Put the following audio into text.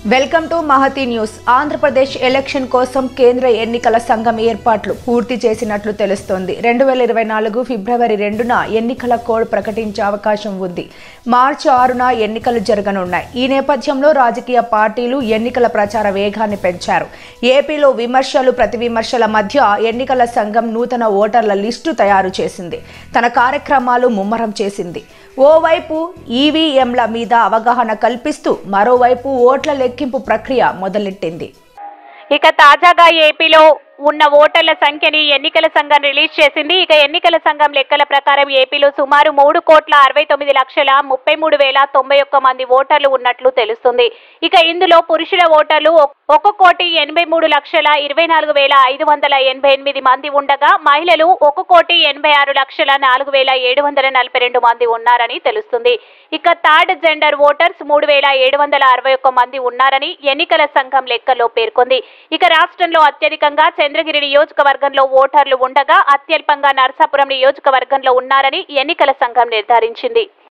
welcome to Mahathi news Andhra Pradesh election కోసం కేంద్ర ఎన్నికల సంఘం ఏర్పాట్లు పూర్తి చేసినట్లు తెలుస్తోంది రెండు వేల ఇరవై నాలుగు ఫిబ్రవరి రెండున ఎన్నికల కోడ్ ప్రకటించే అవకాశం ఉంది మార్చి ఆరున ఎన్నికలు జరగనున్నాయి ఈ నేపథ్యంలో రాజకీయ పార్టీలు ఎన్నికల ప్రచార వేగాన్ని పెంచారు ఏపీలో విమర్శలు ప్రతి విమర్శల మధ్య ఎన్నికల సంఘం నూతన ఓటర్ల లిస్టు తయారు చేసింది తన కార్యక్రమాలు ముమ్మరం చేసింది ఓవైపు ఈవీఎంల మీద అవగాహన కల్పిస్తూ మరోవైపు ఓట్ల లెక్కింపు ప్రక్రియ మొదలెట్టింది ఇక తాజాగా ఏపీలో ఉన్న ఓటర్ల సంఖ్యని ఎన్నికల సంఘం రిలీజ్ చేసింది ఇక ఎన్నికల సంఘం లెక్కల ప్రకారం ఏపీలో సుమారు మూడు కోట్ల అరవై తొమ్మిది లక్షల ముప్పై మూడు వేల తొంభై ఒక్క మంది ఓటర్లు ఉన్నట్లు తెలుస్తుంది ఇక ఇందులో పురుషుల ఓటర్లు ఒక్- ఒక కోటి ఎనభై మూడు లక్షల ఇరవై నాలుగు వేల ఐదు వందల ఎనభై ఎనిమిది మంది ఉండగా మహిళలు ఒక కోటి ఎనభై ఆరు లక్షల నాలుగు వేల ఏడు వందల నలభై రెండు మంది ఉన్నారని తెలుస్తుంది ఇక థర్డ్ జెండర్ ఓటర్స్ మూడు వేల ఏడు వందల అరవై ఒక్క మంది ఉన్నారని ఎన్నికల సంఘం లెక్కల్లో పేర్కొంది ఇక రాష్ట్రంలో అత్యధికంగా చంద్రగిరి నియోజకవర్గంలో ఓటర్లు ఉండగా అత్యల్పంగా నర్సాపురం నియోజకవర్గంలో ఉన్నారని ఎన్నికల సంఘం నిర్ధారించింది